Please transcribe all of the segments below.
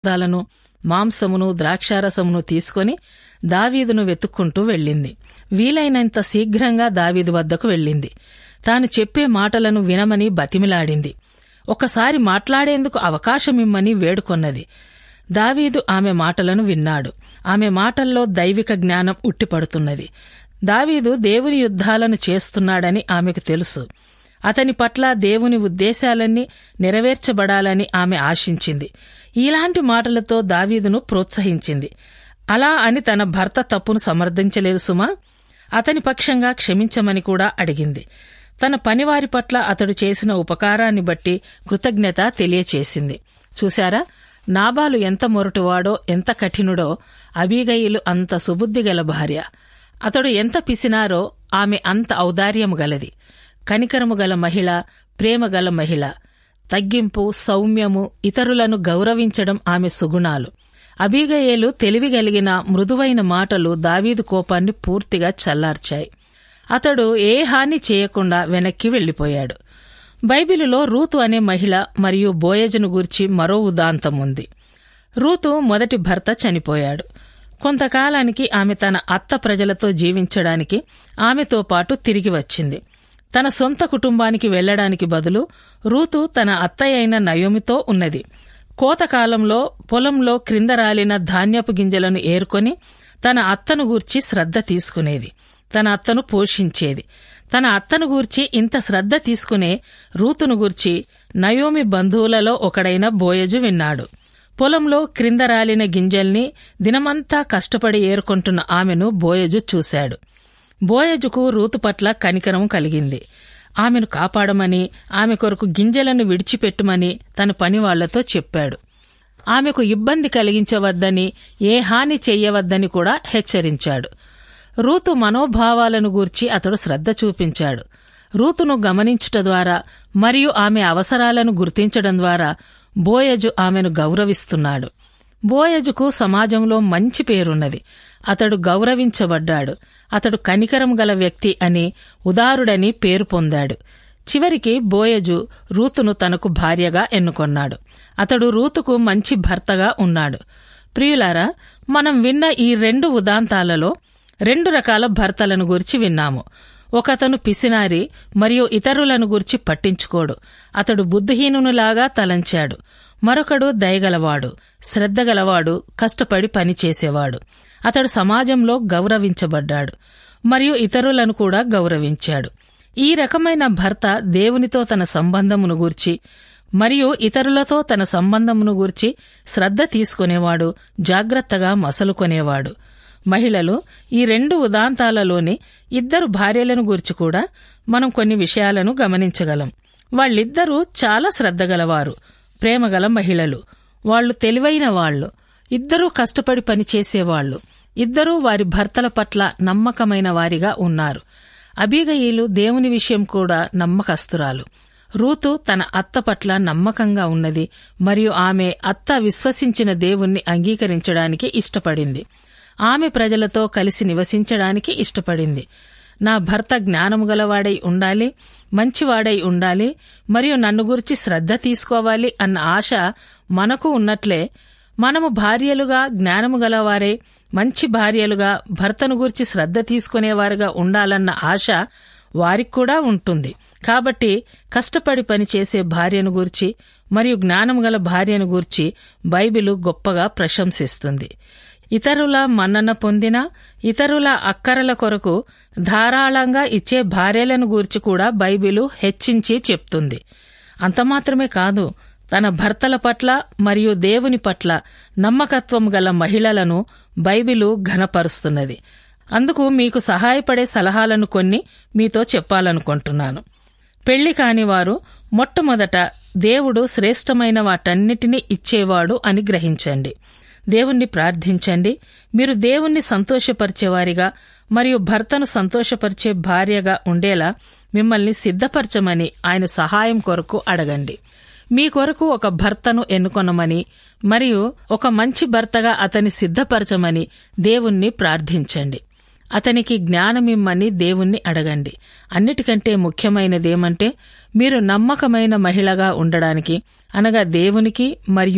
పదార్థాలను మాంసమును ద్రాక్షారసమును తీసుకొని దావీదును వెతుక్కుంటూ వెళ్ళింది వీలైనంత శీఘ్రంగా దావీదు వద్దకు వెళ్ళింది తాను చెప్పే మాటలను వినమని బతిమిలాడింది ఒకసారి మాట్లాడేందుకు అవకాశమిమ్మని వేడుకొన్నది దావీదు ఆమె మాటలను విన్నాడు ఆమె మాటల్లో దైవిక జ్ఞానం ఉట్టిపడుతున్నది దావీదు దేవుని యుద్ధాలను చేస్తున్నాడని ఆమెకు తెలుసు అతని పట్ల దేవుని ఉద్దేశాలన్నీ నెరవేర్చబడాలని ఆమె ఆశించింది ఇలాంటి మాటలతో దావీదును ప్రోత్సహించింది అలా అని తన భర్త తప్పును సమర్థించలేదు సుమా అతని పక్షంగా క్షమించమని కూడా అడిగింది తన పనివారి పట్ల అతడు చేసిన ఉపకారాన్ని బట్టి కృతజ్ఞత తెలియచేసింది చూశారా నాబాలు ఎంత మొరటువాడో ఎంత కఠినుడో అబీగయిలు అంత సుబుద్ధి గల భార్య అతడు ఎంత పిసినారో ఆమె అంత ఔదార్యము గలది కనికరము గల మహిళ ప్రేమ గల మహిళ తగ్గింపు సౌమ్యము ఇతరులను గౌరవించడం ఆమె సుగుణాలు అబీగయేలు తెలివిగలిగిన మృదువైన మాటలు దావీదు కోపాన్ని పూర్తిగా చల్లార్చాయి అతడు ఏ హాని చేయకుండా వెనక్కి వెళ్లిపోయాడు బైబిలులో రూతు అనే మహిళ మరియు బోయజను గూర్చి మరో ఉదాంతం ఉంది రూతు మొదటి భర్త చనిపోయాడు కొంతకాలానికి ఆమె తన అత్త ప్రజలతో జీవించడానికి ఆమెతో పాటు తిరిగి వచ్చింది తన సొంత కుటుంబానికి వెళ్లడానికి బదులు రూతు తన అత్తయ్య అయిన నయోమితో ఉన్నది కోతకాలంలో పొలంలో క్రింద రాలిన ధాన్యపు గింజలను ఏరుకొని తన అత్తను గూర్చి శ్రద్ధ తీసుకునేది తన అత్తను పోషించేది తన అత్తను గూర్చి ఇంత శ్రద్ధ తీసుకునే రూతును గూర్చి నయోమి బంధువులలో ఒకడైన బోయజు విన్నాడు పొలంలో క్రింద రాలిన గింజల్ని దినమంతా కష్టపడి ఏరుకుంటున్న ఆమెను బోయజు చూశాడు బోయజుకు రూతు పట్ల కనికరం కలిగింది ఆమెను కాపాడమని ఆమె కొరకు గింజలను విడిచిపెట్టుమని తన పనివాళ్లతో చెప్పాడు ఆమెకు ఇబ్బంది కలిగించవద్దని ఏ హాని చెయ్యవద్దని కూడా హెచ్చరించాడు రూతు మనోభావాలను గూర్చి అతడు శ్రద్ధ చూపించాడు రూతును గమనించుట ద్వారా మరియు ఆమె అవసరాలను గుర్తించడం ద్వారా బోయజు ఆమెను గౌరవిస్తున్నాడు బోయజుకు సమాజంలో మంచి పేరున్నది అతడు గౌరవించబడ్డాడు అతడు కనికరం గల వ్యక్తి అని ఉదారుడని పేరు పొందాడు చివరికి బోయజు రూతును తనకు భార్యగా ఎన్నుకొన్నాడు అతడు రూతుకు మంచి భర్తగా ఉన్నాడు ప్రియులారా మనం విన్న ఈ రెండు ఉదాంతాలలో రెండు రకాల భర్తలను గురించి విన్నాము ఒకతను పిసినారి మరియు ఇతరులను గురించి పట్టించుకోడు అతడు బుద్ధిహీనునిలాగా తలంచాడు మరొకడు దయగలవాడు శ్రద్ధగలవాడు కష్టపడి పనిచేసేవాడు అతడు సమాజంలో గౌరవించబడ్డాడు మరియు ఇతరులను కూడా గౌరవించాడు ఈ రకమైన భర్త దేవునితో తన సంబంధమును గూర్చి మరియు ఇతరులతో తన సంబంధమును గూర్చి శ్రద్ధ తీసుకునేవాడు జాగ్రత్తగా మసలుకొనేవాడు మహిళలు ఈ రెండు ఉదాంతాలలోని ఇద్దరు భార్యలను గూర్చి కూడా మనం కొన్ని విషయాలను గమనించగలం వాళ్ళిద్దరూ చాలా శ్రద్ధగలవారు ప్రేమగల మహిళలు వాళ్లు తెలివైన వాళ్లు ఇద్దరూ కష్టపడి పనిచేసేవాళ్లు ఇద్దరూ వారి భర్తల పట్ల నమ్మకమైన వారిగా ఉన్నారు అబీగయిలు దేవుని విషయం కూడా నమ్మకస్తురాలు రూతు తన అత్త పట్ల నమ్మకంగా ఉన్నది మరియు ఆమె అత్త విశ్వసించిన దేవుణ్ణి అంగీకరించడానికి ఇష్టపడింది ఆమె ప్రజలతో కలిసి నివసించడానికి ఇష్టపడింది నా భర్త జ్ఞానము గలవాడై ఉండాలి మంచివాడై ఉండాలి మరియు నన్ను గురించి శ్రద్ధ తీసుకోవాలి అన్న ఆశ మనకు ఉన్నట్లే మనము భార్యలుగా జ్ఞానము గలవారే మంచి భార్యలుగా భర్తను గురించి శ్రద్ధ తీసుకునేవారుగా ఉండాలన్న ఆశ వారికి కూడా ఉంటుంది కాబట్టి కష్టపడి పనిచేసే భార్యను గూర్చి మరియు జ్ఞానము గల భార్యను గూర్చి బైబిలు గొప్పగా ప్రశంసిస్తుంది ఇతరుల మన్నన పొందిన ఇతరుల అక్కరల కొరకు ధారాళంగా ఇచ్చే భార్యలను గూర్చి కూడా బైబిలు హెచ్చించి చెప్తుంది అంతమాత్రమే కాదు తన భర్తల పట్ల మరియు దేవుని పట్ల నమ్మకత్వం గల మహిళలను బైబిలు ఘనపరుస్తున్నది అందుకు మీకు సహాయపడే సలహాలను కొన్ని మీతో చెప్పాలనుకుంటున్నాను పెళ్లి కాని వారు మొట్టమొదట దేవుడు శ్రేష్టమైన వాటన్నిటినీ ఇచ్చేవాడు అని గ్రహించండి దేవుణ్ణి ప్రార్థించండి మీరు దేవుణ్ణి సంతోషపరిచేవారిగా మరియు భర్తను సంతోషపరిచే భార్యగా ఉండేలా మిమ్మల్ని సిద్ధపరచమని ఆయన సహాయం కొరకు అడగండి మీ కొరకు ఒక భర్తను ఎన్నుకొనమని మరియు ఒక మంచి భర్తగా అతని సిద్ధపరచమని దేవుణ్ణి ప్రార్థించండి అతనికి జ్ఞానమిమ్మని దేవుణ్ణి అడగండి అన్నిటికంటే ముఖ్యమైనదేమంటే మీరు నమ్మకమైన మహిళగా ఉండడానికి అనగా దేవునికి మరియు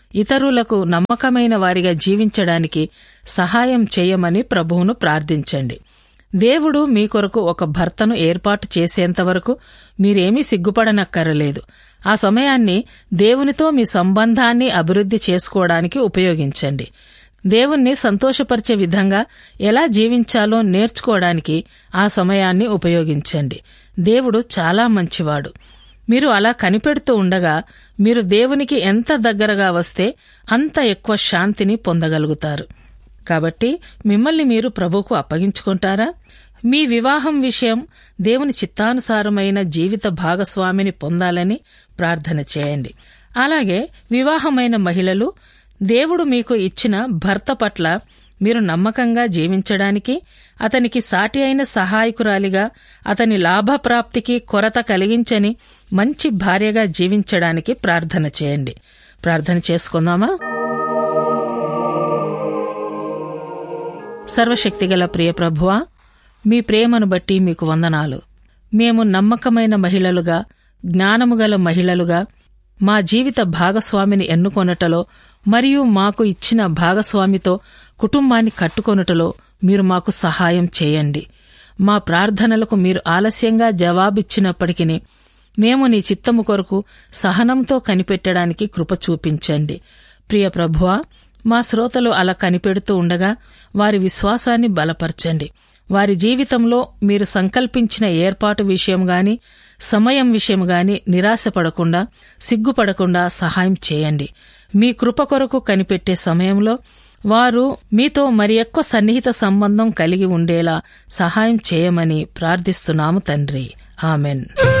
ఇతరులకు నమ్మకమైన వారిగా జీవించడానికి సహాయం చేయమని ప్రభువును ప్రార్థించండి దేవుడు మీ కొరకు ఒక భర్తను ఏర్పాటు చేసేంతవరకు మీరేమీ సిగ్గుపడనక్కరలేదు ఆ సమయాన్ని దేవునితో మీ సంబంధాన్ని అభివృద్ధి చేసుకోవడానికి ఉపయోగించండి దేవుణ్ణి సంతోషపరిచే విధంగా ఎలా జీవించాలో నేర్చుకోవడానికి ఆ సమయాన్ని ఉపయోగించండి దేవుడు చాలా మంచివాడు మీరు అలా కనిపెడుతూ ఉండగా మీరు దేవునికి ఎంత దగ్గరగా వస్తే అంత ఎక్కువ శాంతిని పొందగలుగుతారు కాబట్టి మిమ్మల్ని మీరు ప్రభువుకు అప్పగించుకుంటారా మీ వివాహం విషయం దేవుని చిత్తానుసారమైన జీవిత భాగస్వామిని పొందాలని ప్రార్థన చేయండి అలాగే వివాహమైన మహిళలు దేవుడు మీకు ఇచ్చిన భర్త పట్ల మీరు నమ్మకంగా జీవించడానికి అతనికి సాటి అయిన సహాయకురాలిగా అతని లాభప్రాప్తికి కొరత కలిగించని మంచి భార్యగా జీవించడానికి ప్రార్థన చేయండి ప్రార్థన చేసుకుందామా సర్వశక్తిగల ప్రియ ప్రభువా మీ ప్రేమను బట్టి మీకు వందనాలు మేము నమ్మకమైన మహిళలుగా జ్ఞానము గల మహిళలుగా మా జీవిత భాగస్వామిని ఎన్నుకొనుటలో మరియు మాకు ఇచ్చిన భాగస్వామితో కుటుంబాన్ని కట్టుకొనుటలో మీరు మాకు సహాయం చేయండి మా ప్రార్థనలకు మీరు ఆలస్యంగా జవాబిచ్చినప్పటికీ మేము నీ చిత్తము కొరకు సహనంతో కనిపెట్టడానికి కృప చూపించండి ప్రియ ప్రభువా మా శ్రోతలు అలా కనిపెడుతూ ఉండగా వారి విశ్వాసాన్ని బలపరచండి వారి జీవితంలో మీరు సంకల్పించిన ఏర్పాటు విషయం గాని సమయం విషయం గాని నిరాశపడకుండా సిగ్గుపడకుండా సహాయం చేయండి మీ కృప కొరకు కనిపెట్టే సమయంలో వారు మీతో మరి ఎక్కువ సన్నిహిత సంబంధం కలిగి ఉండేలా సహాయం చేయమని ప్రార్థిస్తున్నాము తండ్రి ఆమెన్